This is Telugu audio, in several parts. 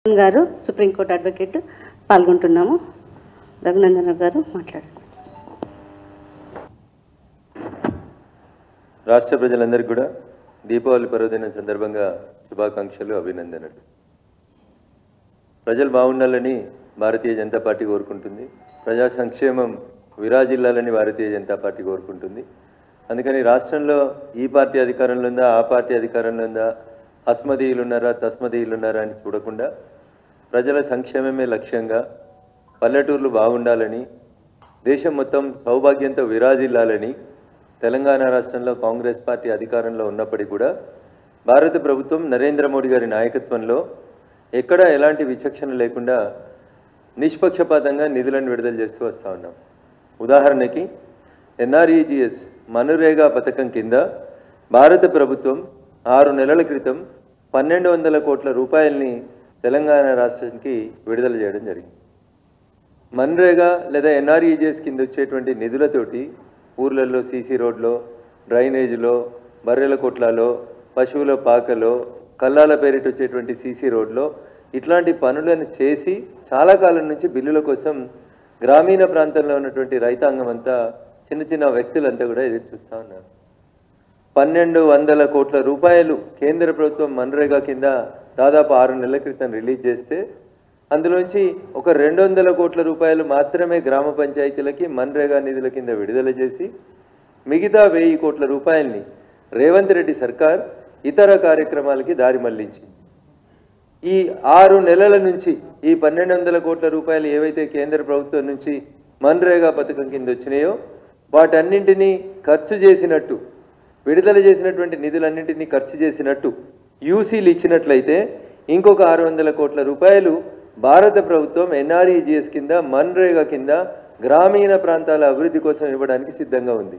గారు సుప్రీంకోర్టు అడ్వకేట్ పాల్గొంటున్నాము రఘునందన్ గారు మాట్లాడండి రాష్ట్ర ప్రజలందరికీ కూడా దీపావళి పర్వదినం సందర్భంగా శుభాకాంక్షలు అభినందనలు ప్రజలు బాగుండాలని భారతీయ జనతా పార్టీ కోరుకుంటుంది ప్రజా సంక్షేమం విరాజిల్లాలని భారతీయ జనతా పార్టీ కోరుకుంటుంది అందుకని రాష్ట్రంలో ఈ పార్టీ అధికారంలో ఉందా ఆ పార్టీ అధికారంలో ఉందా అస్మదీయులు ఉన్నారా తస్మదీయులు ఉన్నారా అని చూడకుండా ప్రజల సంక్షేమమే లక్ష్యంగా పల్లెటూర్లు బాగుండాలని దేశం మొత్తం సౌభాగ్యంతో విరాజిల్లాలని తెలంగాణ రాష్ట్రంలో కాంగ్రెస్ పార్టీ అధికారంలో ఉన్నప్పటికీ కూడా భారత ప్రభుత్వం నరేంద్ర మోడీ గారి నాయకత్వంలో ఎక్కడా ఎలాంటి విచక్షణ లేకుండా నిష్పక్షపాతంగా నిధులను విడుదల చేస్తూ వస్తూ ఉన్నాం ఉదాహరణకి ఎన్ఆర్ఈజిఎస్ మనురేగా పథకం కింద భారత ప్రభుత్వం ఆరు నెలల క్రితం పన్నెండు వందల కోట్ల రూపాయల్ని తెలంగాణ రాష్ట్రానికి విడుదల చేయడం జరిగింది మన్రేగా లేదా ఎన్ఆర్ఈజేఎస్ కింద వచ్చేటువంటి నిధులతోటి ఊర్లలో సీసీ రోడ్లో డ్రైనేజీలో బర్రెల కొట్లలో పశువుల పాకలో కల్లాల పేరిట వచ్చేటువంటి సీసీ రోడ్లో ఇట్లాంటి పనులను చేసి చాలా కాలం నుంచి బిల్లుల కోసం గ్రామీణ ప్రాంతంలో ఉన్నటువంటి రైతాంగం అంతా చిన్న చిన్న వ్యక్తులంతా కూడా ఎదురు చూస్తూ ఉన్నారు పన్నెండు వందల కోట్ల రూపాయలు కేంద్ర ప్రభుత్వం మన్రేగా కింద దాదాపు ఆరు నెలల క్రితం రిలీజ్ చేస్తే అందులోంచి ఒక రెండు వందల కోట్ల రూపాయలు మాత్రమే గ్రామ పంచాయతీలకి మన్రేగా నిధుల కింద విడుదల చేసి మిగతా వెయ్యి కోట్ల రూపాయల్ని రేవంత్ రెడ్డి సర్కార్ ఇతర కార్యక్రమాలకి దారి మళ్లించింది ఈ ఆరు నెలల నుంచి ఈ పన్నెండు వందల కోట్ల రూపాయలు ఏవైతే కేంద్ర ప్రభుత్వం నుంచి మన్రేగా పథకం కింద వచ్చినాయో వాటన్నింటినీ ఖర్చు చేసినట్టు విడుదల చేసినటువంటి నిధులన్నింటినీ ఖర్చు చేసినట్టు యూసీలు ఇచ్చినట్లయితే ఇంకొక ఆరు వందల కోట్ల రూపాయలు భారత ప్రభుత్వం ఎన్ఆర్ఈజిఎస్ కింద మన్రేగా కింద గ్రామీణ ప్రాంతాల అభివృద్ధి కోసం ఇవ్వడానికి సిద్ధంగా ఉంది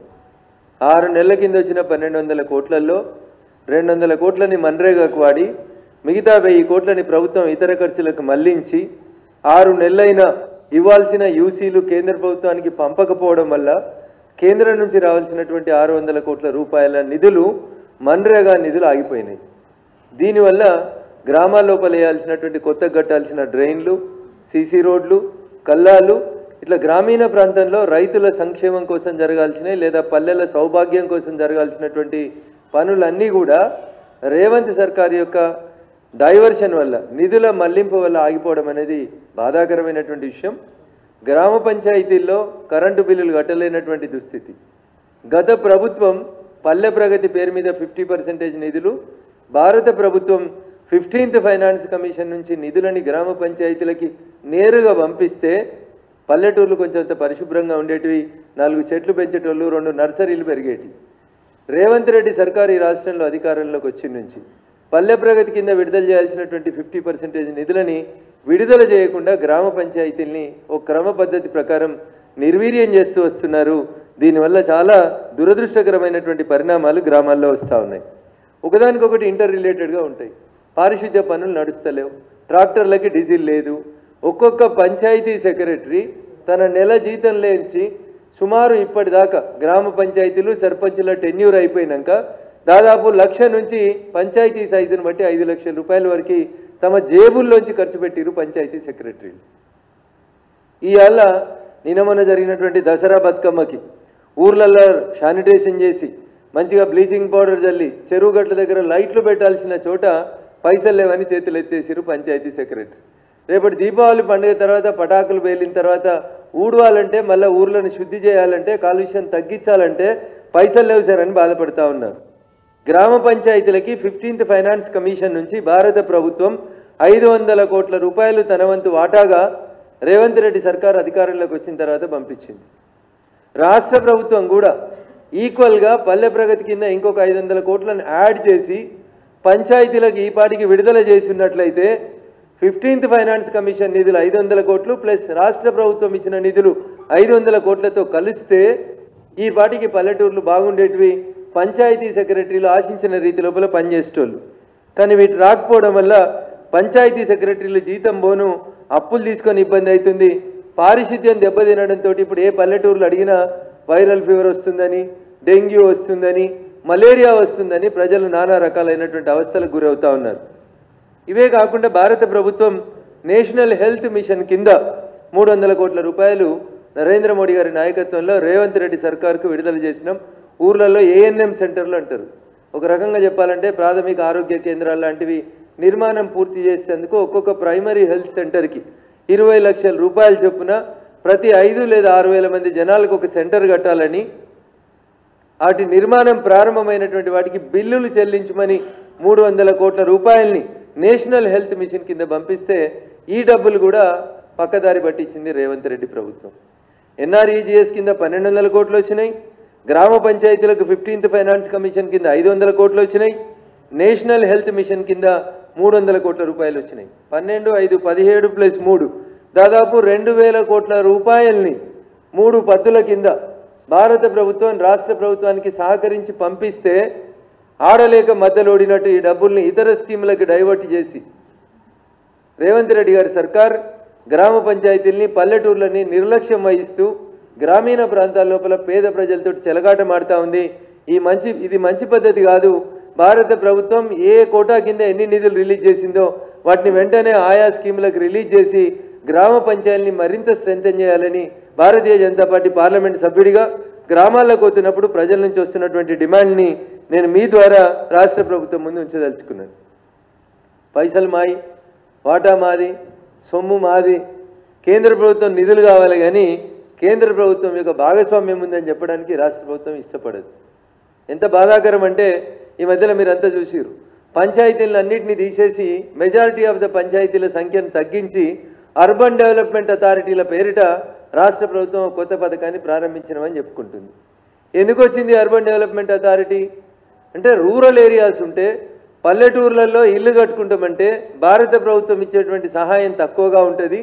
ఆరు నెలల కింద వచ్చిన పన్నెండు వందల కోట్లలో రెండు వందల కోట్లని మన్రేగాకు వాడి మిగతా వెయ్యి కోట్లని ప్రభుత్వం ఇతర ఖర్చులకు మళ్లించి ఆరు నెలలైన ఇవ్వాల్సిన యూసీలు కేంద్ర ప్రభుత్వానికి పంపకపోవడం వల్ల కేంద్రం నుంచి రావాల్సినటువంటి ఆరు వందల కోట్ల రూపాయల నిధులు మన్రేగా నిధులు ఆగిపోయినాయి దీనివల్ల గ్రామాల లోపల వేయాల్సినటువంటి కొత్త కట్టాల్సిన డ్రైన్లు సీసీ రోడ్లు కల్లాలు ఇట్లా గ్రామీణ ప్రాంతంలో రైతుల సంక్షేమం కోసం జరగాల్సినవి లేదా పల్లెల సౌభాగ్యం కోసం జరగాల్సినటువంటి పనులన్నీ కూడా రేవంత్ సర్కార్ యొక్క డైవర్షన్ వల్ల నిధుల మళ్లింపు వల్ల ఆగిపోవడం అనేది బాధాకరమైనటువంటి విషయం గ్రామ పంచాయతీల్లో కరెంటు బిల్లులు కట్టలేనటువంటి దుస్థితి గత ప్రభుత్వం పల్లె ప్రగతి పేరు మీద ఫిఫ్టీ పర్సెంటేజ్ నిధులు భారత ప్రభుత్వం ఫిఫ్టీన్త్ ఫైనాన్స్ కమిషన్ నుంచి నిధులని గ్రామ పంచాయతీలకి నేరుగా పంపిస్తే పల్లెటూర్లు కొంచెంత పరిశుభ్రంగా ఉండేటివి నాలుగు చెట్లు పెంచేటోళ్ళు రెండు నర్సరీలు పెరిగేటి రేవంత్ రెడ్డి సర్కారు ఈ రాష్ట్రంలో అధికారంలోకి వచ్చిన నుంచి పల్లె ప్రగతి కింద విడుదల చేయాల్సినటువంటి ఫిఫ్టీ పర్సెంటేజ్ నిధులని విడుదల చేయకుండా గ్రామ పంచాయతీల్ని ఒక క్రమ పద్ధతి ప్రకారం నిర్వీర్యం చేస్తూ వస్తున్నారు దీనివల్ల చాలా దురదృష్టకరమైనటువంటి పరిణామాలు గ్రామాల్లో వస్తూ ఉన్నాయి ఒకదానికొకటి ఇంటర్ రిలేటెడ్గా ఉంటాయి పారిశుద్ధ్య పనులు నడుస్తలేవు ట్రాక్టర్లకి డీజిల్ లేదు ఒక్కొక్క పంచాయతీ సెక్రటరీ తన నెల జీతం లేంచి సుమారు ఇప్పటిదాకా గ్రామ పంచాయతీలు సర్పంచుల టెన్యూర్ అయిపోయినాక దాదాపు లక్ష నుంచి పంచాయతీ సైజును బట్టి ఐదు లక్షల రూపాయల వరకు తమ జేబుల్లోంచి ఖర్చు పెట్టిరు పంచాయతీ సెక్రటరీలు ఇవాళ నిన్న మొన్న జరిగినటువంటి దసరా బతుకమ్మకి ఊర్లల్లో శానిటేషన్ చేసి మంచిగా బ్లీచింగ్ పౌడర్ చల్లి చెరువు గట్ల దగ్గర లైట్లు పెట్టాల్సిన చోట పైసలు లేవని చేతులు ఎత్తేసిరు పంచాయతీ సెక్రటరీ రేపటి దీపావళి పండుగ తర్వాత పటాకులు పేలిన తర్వాత ఊడవాలంటే మళ్ళీ ఊర్లను శుద్ధి చేయాలంటే కాలుష్యం తగ్గించాలంటే పైసలు లేవు సార్ అని బాధపడతా ఉన్నారు గ్రామ పంచాయతీలకి ఫిఫ్టీన్త్ ఫైనాన్స్ కమిషన్ నుంచి భారత ప్రభుత్వం ఐదు వందల కోట్ల రూపాయలు తన వంతు వాటాగా రేవంత్ రెడ్డి సర్కార్ అధికారంలోకి వచ్చిన తర్వాత పంపించింది రాష్ట్ర ప్రభుత్వం కూడా ఈక్వల్గా పల్లె ప్రగతి కింద ఇంకొక ఐదు వందల కోట్లను యాడ్ చేసి పంచాయతీలకు ఈ పాటికి విడుదల చేసి ఉన్నట్లయితే ఫిఫ్టీన్త్ ఫైనాన్స్ కమిషన్ నిధులు ఐదు వందల కోట్లు ప్లస్ రాష్ట్ర ప్రభుత్వం ఇచ్చిన నిధులు ఐదు వందల కోట్లతో కలిస్తే ఈ పాటికి పల్లెటూర్లు బాగుండేటివి పంచాయతీ సెక్రటరీలు ఆశించిన రీతి లోపల పనిచేసేటోళ్ళు కానీ వీటి రాకపోవడం వల్ల పంచాయతీ సెక్రటరీలు జీతం బోను అప్పులు తీసుకొని ఇబ్బంది అవుతుంది పారిశుద్ధ్యం దెబ్బతినడంతో ఇప్పుడు ఏ పల్లెటూర్లు అడిగినా వైరల్ ఫీవర్ వస్తుందని డెంగ్యూ వస్తుందని మలేరియా వస్తుందని ప్రజలు నానా రకాలైనటువంటి అవస్థలకు గురవుతా ఉన్నారు ఇవే కాకుండా భారత ప్రభుత్వం నేషనల్ హెల్త్ మిషన్ కింద మూడు వందల కోట్ల రూపాయలు నరేంద్ర మోడీ గారి నాయకత్వంలో రేవంత్ రెడ్డి సర్కార్కు విడుదల చేసినాం ఊర్లలో ఏఎన్ఎం సెంటర్లు అంటారు ఒక రకంగా చెప్పాలంటే ప్రాథమిక ఆరోగ్య కేంద్రాలు లాంటివి నిర్మాణం పూర్తి చేసేందుకు ఒక్కొక్క ప్రైమరీ హెల్త్ సెంటర్కి ఇరవై లక్షల రూపాయలు చొప్పున ప్రతి ఐదు లేదా ఆరు వేల మంది జనాలకు ఒక సెంటర్ కట్టాలని వాటి నిర్మాణం ప్రారంభమైనటువంటి వాటికి బిల్లులు చెల్లించమని మూడు వందల కోట్ల రూపాయల్ని నేషనల్ హెల్త్ మిషన్ కింద పంపిస్తే ఈ డబ్బులు కూడా పక్కదారి పట్టించింది రేవంత్ రెడ్డి ప్రభుత్వం ఎన్ఆర్ఈజిఎస్ కింద పన్నెండు వందల కోట్లు వచ్చినాయి గ్రామ పంచాయతీలకు ఫిఫ్టీన్త్ ఫైనాన్స్ కమిషన్ కింద ఐదు వందల కోట్లు వచ్చినాయి నేషనల్ హెల్త్ మిషన్ కింద మూడు వందల కోట్ల రూపాయలు వచ్చినాయి పన్నెండు ఐదు పదిహేడు ప్లస్ మూడు దాదాపు రెండు వేల కోట్ల రూపాయల్ని మూడు పద్దుల కింద భారత ప్రభుత్వం రాష్ట్ర ప్రభుత్వానికి సహకరించి పంపిస్తే ఆడలేక మధ్యలోడినట్టు ఈ డబ్బుల్ని ఇతర స్కీములకు డైవర్ట్ చేసి రేవంత్ రెడ్డి గారి సర్కార్ గ్రామ పంచాయతీల్ని పల్లెటూర్లని నిర్లక్ష్యం వహిస్తూ గ్రామీణ ప్రాంతాల లోపల పేద ప్రజలతో చెలగాటమాడుతా ఉంది ఈ మంచి ఇది మంచి పద్ధతి కాదు భారత ప్రభుత్వం ఏ కోటా కింద ఎన్ని నిధులు రిలీజ్ చేసిందో వాటిని వెంటనే ఆయా స్కీములకు రిలీజ్ చేసి గ్రామ పంచాయతీని మరింత స్ట్రెంథెన్ చేయాలని భారతీయ జనతా పార్టీ పార్లమెంట్ సభ్యుడిగా గ్రామాల్లోకి వస్తున్నప్పుడు ప్రజల నుంచి వస్తున్నటువంటి డిమాండ్ని నేను మీ ద్వారా రాష్ట్ర ప్రభుత్వం ముందు ఉంచదలుచుకున్నాను పైసలు మాయి వాటా మాది సొమ్ము మాది కేంద్ర ప్రభుత్వం నిధులు కావాలి కానీ కేంద్ర ప్రభుత్వం యొక్క భాగస్వామ్యం ఉందని చెప్పడానికి రాష్ట్ర ప్రభుత్వం ఇష్టపడదు ఎంత బాధాకరం అంటే ఈ మధ్యలో మీరంతా చూసిరు పంచాయతీలను అన్నింటినీ తీసేసి మెజారిటీ ఆఫ్ ద పంచాయతీల సంఖ్యను తగ్గించి అర్బన్ డెవలప్మెంట్ అథారిటీల పేరిట రాష్ట్ర ప్రభుత్వం ఒక కొత్త పథకాన్ని ప్రారంభించినమని చెప్పుకుంటుంది ఎందుకు వచ్చింది అర్బన్ డెవలప్మెంట్ అథారిటీ అంటే రూరల్ ఏరియాస్ ఉంటే పల్లెటూర్లలో ఇల్లు కట్టుకుంటామంటే భారత ప్రభుత్వం ఇచ్చేటువంటి సహాయం తక్కువగా ఉంటుంది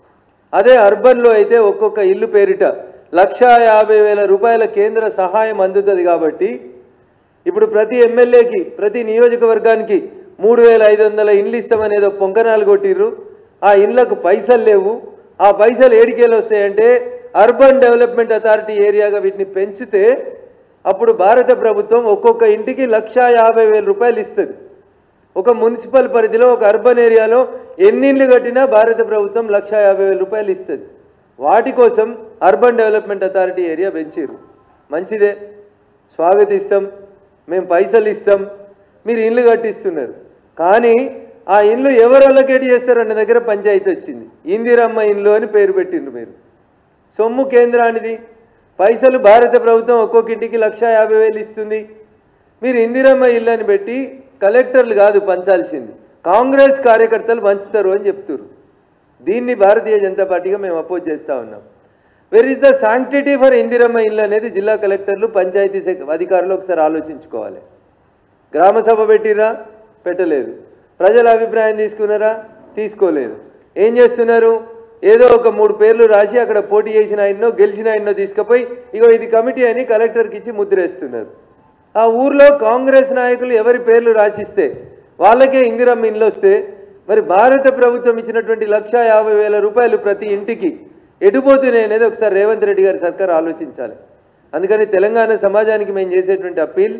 అదే అర్బన్లో అయితే ఒక్కొక్క ఇల్లు పేరిట లక్షా యాభై వేల రూపాయల కేంద్ర సహాయం అందుతుంది కాబట్టి ఇప్పుడు ప్రతి ఎమ్మెల్యేకి ప్రతి నియోజకవర్గానికి మూడు వేల ఐదు వందల ఇండ్లు ఇస్తామనేదో పొంకనాలు కొట్టిర్రు ఆ ఇండ్లకు పైసలు లేవు ఆ పైసలు ఏడికేలు వస్తాయంటే అర్బన్ డెవలప్మెంట్ అథారిటీ ఏరియాగా వీటిని పెంచితే అప్పుడు భారత ప్రభుత్వం ఒక్కొక్క ఇంటికి లక్షా యాభై వేల రూపాయలు ఇస్తుంది ఒక మున్సిపల్ పరిధిలో ఒక అర్బన్ ఏరియాలో ఎన్ని ఇండ్లు కట్టినా భారత ప్రభుత్వం లక్షా యాభై వేల రూపాయలు ఇస్తుంది వాటి కోసం అర్బన్ డెవలప్మెంట్ అథారిటీ ఏరియా పెంచారు మంచిదే స్వాగతిస్తాం మేము పైసలు ఇస్తాం మీరు ఇండ్లు కట్టిస్తున్నారు కానీ ఆ ఇండ్లు ఎవరు అలొకేట్ చేస్తారన్న దగ్గర పంచాయతీ వచ్చింది ఇందిరమ్మ ఇండ్లు అని పేరు పెట్టిండ్రు మీరు సొమ్ము కేంద్రానిది పైసలు భారత ప్రభుత్వం ఒక్కొక్క ఇంటికి లక్ష యాభై వేలు ఇస్తుంది మీరు ఇందిరమ్మ ఇల్లు అని పెట్టి కలెక్టర్లు కాదు పంచాల్సింది కాంగ్రెస్ కార్యకర్తలు పంచుతారు అని చెప్తున్నారు దీన్ని భారతీయ జనతా పార్టీగా మేము అపోజ్ చేస్తా ఉన్నాం where is the sanctity for Indiramma ఇల్లు అనేది జిల్లా కలెక్టర్లు పంచాయతీ శాఖ అధికారులు ఒకసారి ఆలోచించుకోవాలి గ్రామ సభ పెట్టిరా పెట్టలేదు ప్రజల అభిప్రాయం తీసుకున్నారా తీసుకోలేదు ఏం చేస్తున్నారు ఏదో ఒక మూడు పేర్లు రాసి అక్కడ పోటీ చేసిన ఆయన్నో గెలిచిన ఆయన్నో తీసుకుపోయి ఇగో ఇది కమిటీ అని కలెక్టర్కి ఇచ్చి ముద్రేస్తున్నారు ఆ ఊర్లో కాంగ్రెస్ నాయకులు ఎవరి పేర్లు రాసిస్తే వాళ్ళకే ఇందిరమ్మ ఇండ్లు వస్తే మరి భారత ప్రభుత్వం ఇచ్చినటువంటి లక్ష యాభై వేల రూపాయలు ప్రతి ఇంటికి ఎటుపోతున్నాయి అనేది ఒకసారి రేవంత్ రెడ్డి గారి సర్కార్ ఆలోచించాలి అందుకని తెలంగాణ సమాజానికి మేము చేసేటువంటి అప్పీల్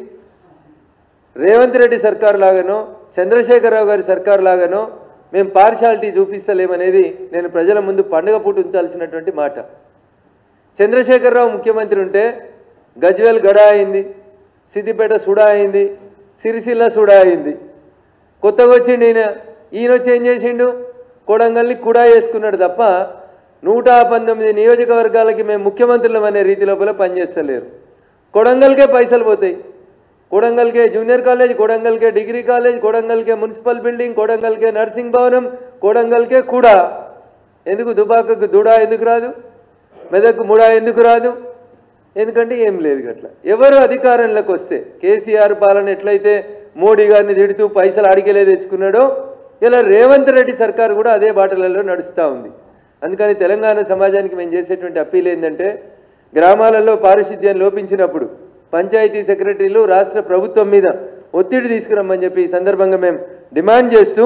రేవంత్ రెడ్డి సర్కార్ లాగానో చంద్రశేఖరరావు గారి సర్కార్ లాగానో మేము పార్షాలిటీ చూపిస్తలేమనేది నేను ప్రజల ముందు పండుగ పూట ఉంచాల్సినటువంటి మాట చంద్రశేఖరరావు ముఖ్యమంత్రి ఉంటే గజ్వేల్ గడా అయింది సిద్దిపేట సుడా అయింది సిరిసిల్ల సుడా అయింది కొత్తగా వచ్చిండు ఈయన ఈయన వచ్చి ఏం చేసిండు కొడంగల్ని కుడా చేసుకున్నాడు తప్ప నూట పంతొమ్మిది నియోజకవర్గాలకి మేము ముఖ్యమంత్రులం అనే రీతి లోపల పనిచేస్తలేరు కొడంగల్కే పైసలు పోతాయి కొడంగల్కే జూనియర్ కాలేజ్ కొడంగల్కే డిగ్రీ కాలేజ్ కొడంగల్కే మున్సిపల్ బిల్డింగ్ కొడంగల్కే నర్సింగ్ భవనం కొడంగల్కే కూడా ఎందుకు దుబాకకు దుడా ఎందుకు రాదు మెదక్ ముడా ఎందుకు రాదు ఎందుకంటే ఏం లేదు గట్ల ఎవరు అధికారంలోకి వస్తే కేసీఆర్ పాలన ఎట్లయితే మోడీ గారిని తిడుతూ పైసలు అడిగలే తెచ్చుకున్నాడో ఇలా రేవంత్ రెడ్డి సర్కార్ కూడా అదే బాటలలో నడుస్తూ ఉంది అందుకని తెలంగాణ సమాజానికి మేము చేసేటువంటి అప్పీల్ ఏంటంటే గ్రామాలలో పారిశుద్ధ్యం లోపించినప్పుడు పంచాయతీ సెక్రటరీలు రాష్ట్ర ప్రభుత్వం మీద ఒత్తిడి తీసుకురమ్మని చెప్పి ఈ సందర్భంగా మేము డిమాండ్ చేస్తూ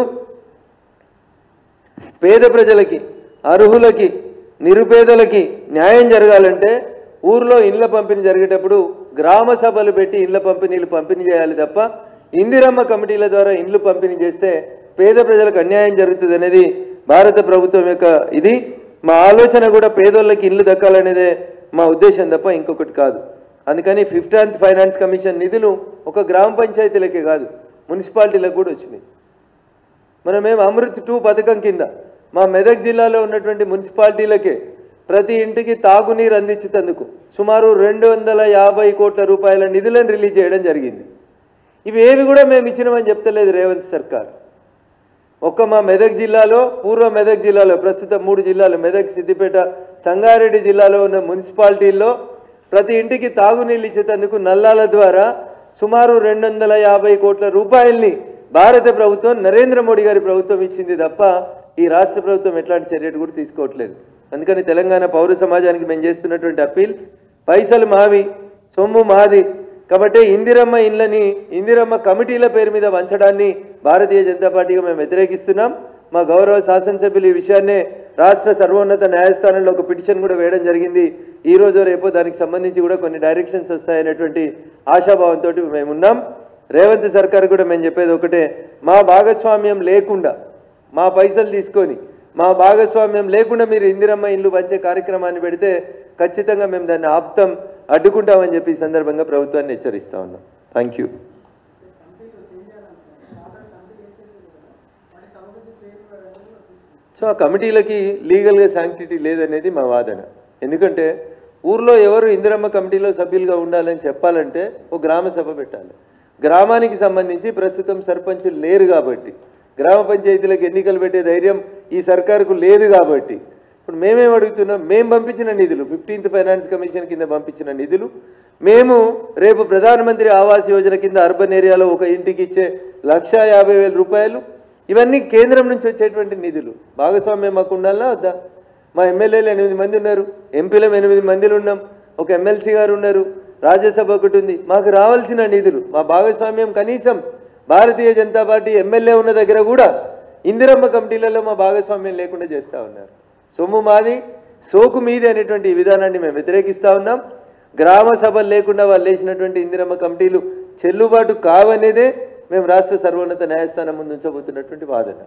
పేద ప్రజలకి అర్హులకి నిరుపేదలకి న్యాయం జరగాలంటే ఊర్లో ఇండ్ల పంపిణీ జరిగేటప్పుడు గ్రామ సభలు పెట్టి ఇండ్ల పంపిణీలు పంపిణీ చేయాలి తప్ప ఇందిరమ్మ కమిటీల ద్వారా ఇండ్లు పంపిణీ చేస్తే పేద ప్రజలకు అన్యాయం జరుగుతుంది అనేది భారత ప్రభుత్వం యొక్క ఇది మా ఆలోచన కూడా పేదోళ్ళకి ఇల్లు దక్కాలనేదే మా ఉద్దేశం తప్ప ఇంకొకటి కాదు అందుకని ఫిఫ్టీన్త్ ఫైనాన్స్ కమిషన్ నిధులు ఒక గ్రామ పంచాయతీలకే కాదు మున్సిపాలిటీలకు కూడా వచ్చినాయి మనమేం అమృత్ టూ పథకం కింద మా మెదక్ జిల్లాలో ఉన్నటువంటి మున్సిపాలిటీలకే ప్రతి ఇంటికి తాగునీరు అందించేందుకు సుమారు రెండు వందల యాభై కోట్ల రూపాయల నిధులను రిలీజ్ చేయడం జరిగింది ఇవి ఏవి కూడా మేము ఇచ్చినామని చెప్తలేదు రేవంత్ సర్కార్ ఒక్క మా మెదక్ జిల్లాలో పూర్వ మెదక్ జిల్లాలో ప్రస్తుతం మూడు జిల్లాలు మెదక్ సిద్దిపేట సంగారెడ్డి జిల్లాలో ఉన్న మున్సిపాలిటీల్లో ప్రతి ఇంటికి తాగునీళ్ళు ఇచ్చేందుకు నల్లాల ద్వారా సుమారు రెండు వందల యాభై కోట్ల రూపాయల్ని భారత ప్రభుత్వం నరేంద్ర మోడీ గారి ప్రభుత్వం ఇచ్చింది తప్ప ఈ రాష్ట్ర ప్రభుత్వం ఎట్లాంటి చర్యలు కూడా తీసుకోవట్లేదు అందుకని తెలంగాణ పౌర సమాజానికి మేము చేస్తున్నటువంటి అప్పీల్ పైసలు మావి సొమ్ము మాది కాబట్టి ఇందిరమ్మ ఇండ్లని ఇందిరమ్మ కమిటీల పేరు మీద వంచడాన్ని భారతీయ జనతా పార్టీగా మేము వ్యతిరేకిస్తున్నాం మా గౌరవ శాసనసభ్యులు ఈ విషయాన్నే రాష్ట్ర సర్వోన్నత న్యాయస్థానంలో ఒక పిటిషన్ కూడా వేయడం జరిగింది ఈ రోజు రేపు దానికి సంబంధించి కూడా కొన్ని డైరెక్షన్స్ వస్తాయనేటువంటి ఆశాభావంతో మేము ఉన్నాం రేవంత్ సర్కార్ కూడా మేము చెప్పేది ఒకటే మా భాగస్వామ్యం లేకుండా మా పైసలు తీసుకొని మా భాగస్వామ్యం లేకుండా మీరు ఇందిరమ్మ ఇల్లు పంచే కార్యక్రమాన్ని పెడితే ఖచ్చితంగా మేము దాన్ని ఆపుతాం అడ్డుకుంటామని చెప్పి ఈ సందర్భంగా ప్రభుత్వాన్ని హెచ్చరిస్తా ఉన్నాం థ్యాంక్ యూ సో ఆ కమిటీలకి లీగల్గా శాంక్టిటీ లేదనేది మా వాదన ఎందుకంటే ఊర్లో ఎవరు ఇందిరమ్మ కమిటీలో సభ్యులుగా ఉండాలని చెప్పాలంటే ఒక గ్రామ సభ పెట్టాలి గ్రామానికి సంబంధించి ప్రస్తుతం సర్పంచులు లేరు కాబట్టి గ్రామ పంచాయతీలకు ఎన్నికలు పెట్టే ధైర్యం ఈ సర్కారుకు లేదు కాబట్టి ఇప్పుడు మేమేం అడుగుతున్నాం మేము పంపించిన నిధులు ఫిఫ్టీన్త్ ఫైనాన్స్ కమిషన్ కింద పంపించిన నిధులు మేము రేపు ప్రధానమంత్రి ఆవాస్ యోజన కింద అర్బన్ ఏరియాలో ఒక ఇంటికి ఇచ్చే లక్షా యాభై వేల రూపాయలు ఇవన్నీ కేంద్రం నుంచి వచ్చేటువంటి నిధులు భాగస్వామ్యం మాకు ఉండాలా వద్దా మా ఎమ్మెల్యేలు ఎనిమిది మంది ఉన్నారు ఎంపీలం ఎనిమిది మందిలు ఉన్నాం ఒక ఎమ్మెల్సీ గారు ఉన్నారు రాజ్యసభ ఒకటి ఉంది మాకు రావాల్సిన నిధులు మా భాగస్వామ్యం కనీసం భారతీయ జనతా పార్టీ ఎమ్మెల్యే ఉన్న దగ్గర కూడా ఇందిరమ్మ కమిటీలలో మా భాగస్వామ్యం లేకుండా చేస్తూ ఉన్నారు సొమ్ము మాది సోకు మీది అనేటువంటి ఈ విధానాన్ని మేము వ్యతిరేకిస్తా ఉన్నాం గ్రామ సభలు లేకుండా వాళ్ళు వేసినటువంటి ఇందిరమ్మ కమిటీలు చెల్లుబాటు కావనేదే మేము రాష్ట్ర సర్వోన్నత న్యాయస్థానం ముందు ఉంచబోతున్నటువంటి వాదన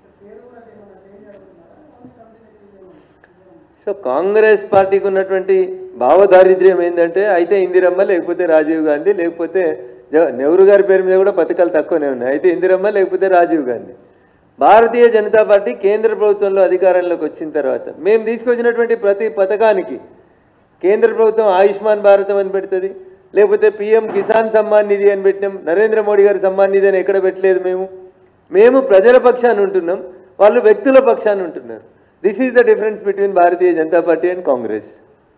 సో కాంగ్రెస్ పార్టీకి ఉన్నటువంటి భావదారిద్ర్యం ఏంటంటే అయితే ఇందిరమ్మ లేకపోతే రాజీవ్ గాంధీ లేకపోతే జ- నెహ్రూ గారి పేరు మీద కూడా పథకాలు తక్కువనే ఉన్నాయి అయితే ఇందిరమ్మ లేకపోతే రాజీవ్ గాంధీ భారతీయ జనతా పార్టీ కేంద్ర ప్రభుత్వంలో అధికారంలోకి వచ్చిన తర్వాత మేము తీసుకొచ్చినటువంటి ప్రతి పథకానికి కేంద్ర ప్రభుత్వం ఆయుష్మాన్ భారతం అని పెడుతుంది లేకపోతే పిఎం కిసాన్ సమ్మాన్ నిధి అని పెట్టినాం నరేంద్ర మోడీ గారి సమ్మాన్ నిధి అని ఎక్కడ పెట్టలేదు మేము మేము ప్రజల పక్షాన్ని ఉంటున్నాం వాళ్ళు వ్యక్తుల పక్షాన్ని ఉంటున్నారు this is the difference between Bharatiya Janata Party and Congress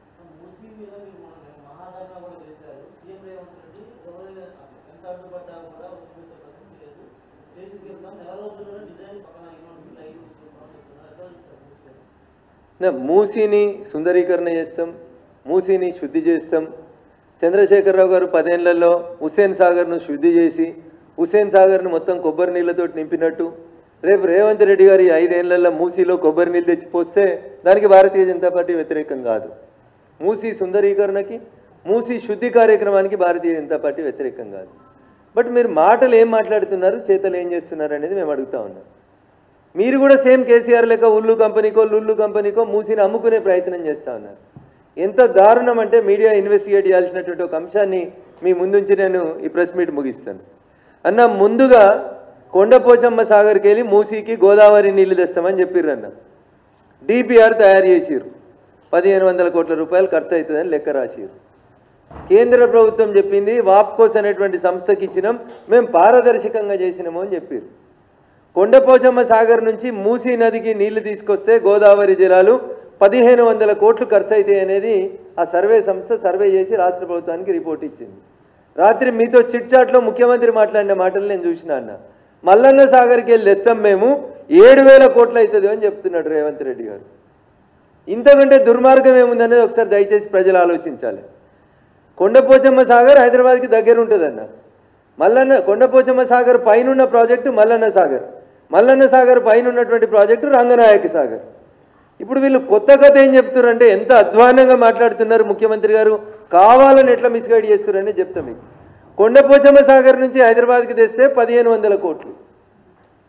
నా మూసీని సుందరీకరణ చేస్తాం మూసీని శుద్ధి చేస్తాం చంద్రశేఖరరావు గారు పదేళ్లలో హుస్సేన్ సాగర్ను శుద్ధి చేసి హుస్సేన్ సాగర్ను మొత్తం కొబ్బరి నీళ్ళతో నింపినట్టు రేపు రేవంత్ రెడ్డి గారి ఐదేళ్లలో మూసీలో కొబ్బరి నీళ్ళు తెచ్చిపోస్తే దానికి భారతీయ జనతా పార్టీ వ్యతిరేకం కాదు మూసీ సుందరీకరణకి మూసీ శుద్ధి కార్యక్రమానికి భారతీయ జనతా పార్టీ వ్యతిరేకం కాదు బట్ మీరు మాటలు ఏం మాట్లాడుతున్నారు చేతలు ఏం చేస్తున్నారు అనేది మేము అడుగుతా ఉన్నాం మీరు కూడా సేమ్ కేసీఆర్ లెక్క ఉల్లు కంపెనీకో లుల్లు కంపెనీకో మూసిని అమ్ముకునే ప్రయత్నం చేస్తా ఉన్నారు ఎంత దారుణం అంటే మీడియా ఇన్వెస్టిగేట్ చేయాల్సినటువంటి ఒక అంశాన్ని మీ ముందుంచి నేను ఈ ప్రెస్ మీట్ ముగిస్తాను అన్న ముందుగా కొండపోచమ్మ సాగర్కి వెళ్ళి మూసీకి గోదావరి నీళ్లు తెస్తామని చెప్పిర్రు అన్న డిపిఆర్ తయారు చేసిర్రు పదిహేను వందల కోట్ల రూపాయలు ఖర్చు అవుతుందని లెక్క రాసిర్రు కేంద్ర ప్రభుత్వం చెప్పింది వాప్కోస్ అనేటువంటి సంస్థకి ఇచ్చినాం మేము పారదర్శకంగా చేసినాము అని చెప్పారు కొండపోచమ్మ సాగర్ నుంచి మూసీ నదికి నీళ్లు తీసుకొస్తే గోదావరి జలాలు పదిహేను వందల కోట్లు ఖర్చు అవుతాయి అనేది ఆ సర్వే సంస్థ సర్వే చేసి రాష్ట్ర ప్రభుత్వానికి రిపోర్ట్ ఇచ్చింది రాత్రి మీతో చిట్ చాట్లో ముఖ్యమంత్రి మాట్లాడిన మాటలు నేను చూసిన అన్న మల్లన్న సాగర్కి వెళ్ళి తెస్తాం మేము ఏడు వేల కోట్లు అవుతుంది అని చెప్తున్నాడు రేవంత్ రెడ్డి గారు ఇంతకంటే దుర్మార్గం ఏముందనేది ఒకసారి దయచేసి ప్రజలు ఆలోచించాలి కొండపోచమ్మ సాగర్ హైదరాబాద్కి దగ్గర ఉంటుందన్న మల్లన్న కొండపోచమ్మ సాగర్ పైన ఉన్న ప్రాజెక్టు మల్లన్న సాగర్ మల్లన్న సాగర్ పైన ఉన్నటువంటి ప్రాజెక్టు రంగనాయక సాగర్ ఇప్పుడు వీళ్ళు కొత్త కథ ఏం చెప్తున్నారు అంటే ఎంత అధ్వానంగా మాట్లాడుతున్నారు ముఖ్యమంత్రి గారు కావాలని ఎట్లా మిస్గైడ్ చేస్తున్నారని చెప్తా మీకు కొండపోచమ్మ సాగర్ నుంచి హైదరాబాద్కి తెస్తే పదిహేను వందల కోట్లు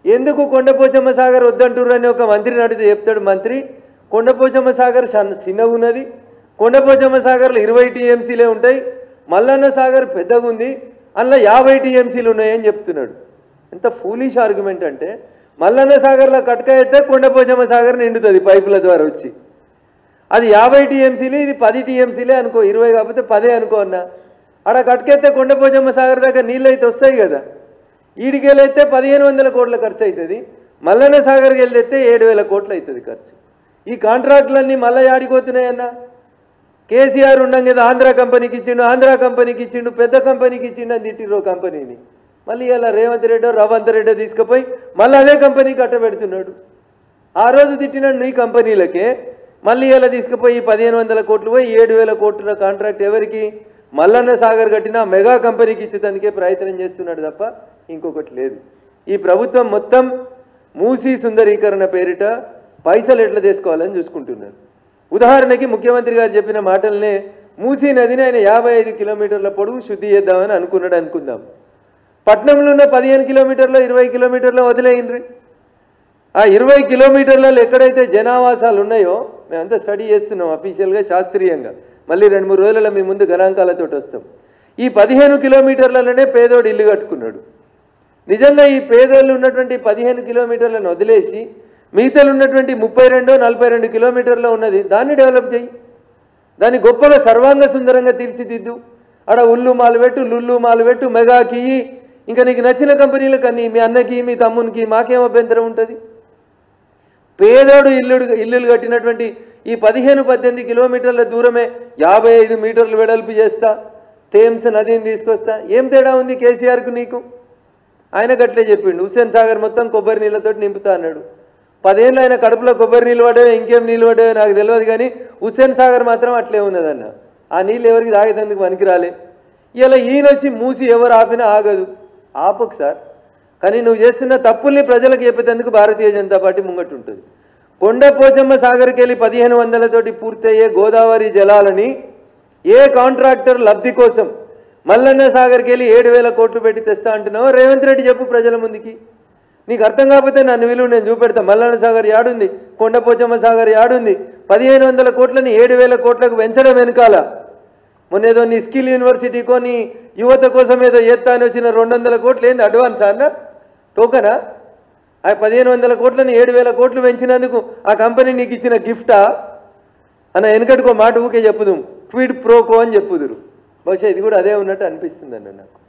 ఎందుకు కొండపోచమ్మ సాగర్ వద్దంటుర్రు అని ఒక మంత్రిని అడిగితే చెప్తాడు మంత్రి కొండపోచమ్మ సాగర్ సన్న- చిన్నగా ఉన్నది కొండపోచమ్మ సాగర్లో ఇరవై టీఎంసీలే ఉంటాయి మల్లన్న సాగర్ పెద్దగా ఉంది అందులో యాభై టీఎంసీలు ఉన్నాయని చెప్తున్నాడు ఎంత ఫూలిష్ ఆర్గ్యుమెంట్ అంటే మల్లన్న సాగర్లో కట్క అయితే కొండపోచమ్మ సాగర్ నిండుతుంది పైపుల ద్వారా వచ్చి అది యాభై టీఎంసీలు ఇది పది టీఎంసీలే అనుకో ఇరవై కాకపోతే పదే అనుకో అన్న ఆడ కట్కెత్తే కొండపోచమ్మ సాగర్ దాకా నీళ్ళు అయితే వస్తాయి కదా ఈడికెళ్ళైతే పదిహేను వందల కోట్ల ఖర్చు అవుతుంది మల్లన్న సాగర్కి వెళ్తే ఏడు వేల కోట్లు అవుతుంది ఖర్చు ఈ కాంట్రాక్టులన్నీ మళ్ళీ ఆడిపోతున్నాయన్న కేసీఆర్ ఉండం కదా ఆంధ్ర కంపెనీకి ఇచ్చిండు ఆంధ్ర కంపెనీకి ఇచ్చిండు పెద్ద కంపెనీకి ఇచ్చిండు అని తిట్టిర్రు ఓ కంపెనీని మళ్ళీ ఇలా రేవంత్ రెడ్డో రవంత్ రెడ్డో తీసుకుపోయి మళ్ళీ అదే కంపెనీ కట్టబెడుతున్నాడు ఆ రోజు తిట్టిన నీ కంపెనీలకే మళ్ళీ ఇలా తీసుకుపోయి పదిహేను వందల కోట్లు పోయి ఏడు వేల కోట్ల కాంట్రాక్ట్ ఎవరికి మల్లన్న సాగర్ కట్టిన మెగా కంపెనీకి ఇచ్చేందుకే ప్రయత్నం చేస్తున్నాడు తప్ప ఇంకొకటి లేదు ఈ ప్రభుత్వం మొత్తం మూసీ సుందరీకరణ పేరిట పైసలు ఎట్లా తీసుకోవాలని చూసుకుంటున్నారు ఉదాహరణకి ముఖ్యమంత్రి గారు చెప్పిన మాటలనే మూసీ నదిని ఆయన యాభై ఐదు కిలోమీటర్ల పొడవు శుద్ధి చేద్దామని అనుకున్నాడు అనుకుందాం పట్నంలో ఉన్న పదిహేను కిలోమీటర్లు ఇరవై కిలోమీటర్లు వదిలేయండి ఆ ఇరవై కిలోమీటర్లలో ఎక్కడైతే జనావాసాలు ఉన్నాయో మేమంతా స్టడీ చేస్తున్నాం అఫీషియల్గా శాస్త్రీయంగా మళ్ళీ రెండు మూడు రోజులలో మీ ముందు గణాంకాలతో వస్తాం ఈ పదిహేను కిలోమీటర్లలోనే పేదోడు ఇల్లు కట్టుకున్నాడు నిజంగా ఈ పేదోళ్ళు ఉన్నటువంటి పదిహేను కిలోమీటర్లను వదిలేసి మిగతాలు ఉన్నటువంటి ముప్పై రెండు నలభై రెండు కిలోమీటర్లో ఉన్నది దాన్ని డెవలప్ చేయి దాన్ని గొప్పగా సర్వాంగ సుందరంగా తీర్చిదిద్దు ఆడ ఉల్లు మాలు పెట్టు లుల్లు మాలు పెట్టు మెగాకి ఇంకా నీకు నచ్చిన కంపెనీలకు అన్ని మీ అన్నకి మీ తమ్మునికి మాకేం అభ్యంతరం ఉంటుంది పేదోడు ఇల్లుడు ఇల్లులు కట్టినటువంటి ఈ పదిహేను పద్దెనిమిది కిలోమీటర్ల దూరమే యాభై ఐదు మీటర్లు వెడల్పు చేస్తా థేమ్స్ నదిని తీసుకొస్తా ఏం తేడా ఉంది కేసీఆర్కు నీకు ఆయన గట్లే చెప్పిండు హుస్సేన్ సాగర్ మొత్తం కొబ్బరి నీళ్ళతో నింపుతా అన్నాడు పదేళ్ళు ఆయన కడుపులో కొబ్బరి నీళ్ళు పడ్డావో ఇంకేం నీళ్ళు పడ్డావో నాకు తెలియదు కానీ హుస్సేన్ సాగర్ మాత్రం అట్లే ఉన్నదన్న ఆ నీళ్ళు ఎవరికి తాగేందుకు పనికిరాలే ఇలా ఈయన వచ్చి మూసి ఎవరు ఆపినా ఆగదు ఆపకు సార్ కానీ నువ్వు చేస్తున్న తప్పుల్ని ప్రజలకు చెప్పేందుకు భారతీయ జనతా పార్టీ ముంగట్టు ఉంటుంది కొండ పోచమ్మ సాగర్కి వెళ్ళి పదిహేను వందలతోటి పూర్తయ్యే గోదావరి జలాలని ఏ కాంట్రాక్టర్ లబ్ధి కోసం మల్లన్న సాగర్కి వెళ్ళి ఏడు వేల కోట్లు పెట్టి తెస్తా అంటున్నావు రేవంత్ రెడ్డి చెప్పు ప్రజల ముందుకి నీకు అర్థం కాకపోతే నన్ను విలువ నేను చూపెడతా మల్లన్న సాగర్ యాడుంది కొండపోచమ్మ సాగర్ యాడుంది పదిహేను వందల కోట్లని ఏడు వేల కోట్లకు పెంచడం వెనకాల మొన్న ఏదో నీ స్కిల్ యూనివర్సిటీకో నీ యువత కోసం ఏదో ఎత్తా అని వచ్చిన రెండు వందల కోట్లు ఏంది అడ్వాన్స్ అన్న టోకనా ఆ పదిహేను వందల కోట్లని ఏడు వేల కోట్లు పెంచినందుకు ఆ కంపెనీ నీకు ఇచ్చిన గిఫ్టా అన్న వెనకటికో మాట ఊకే చెప్పుదు క్విడ్ ప్రోకో అని చెప్పుదురు బహుశా ఇది కూడా అదే ఉన్నట్టు అనిపిస్తుంది అన్న నాకు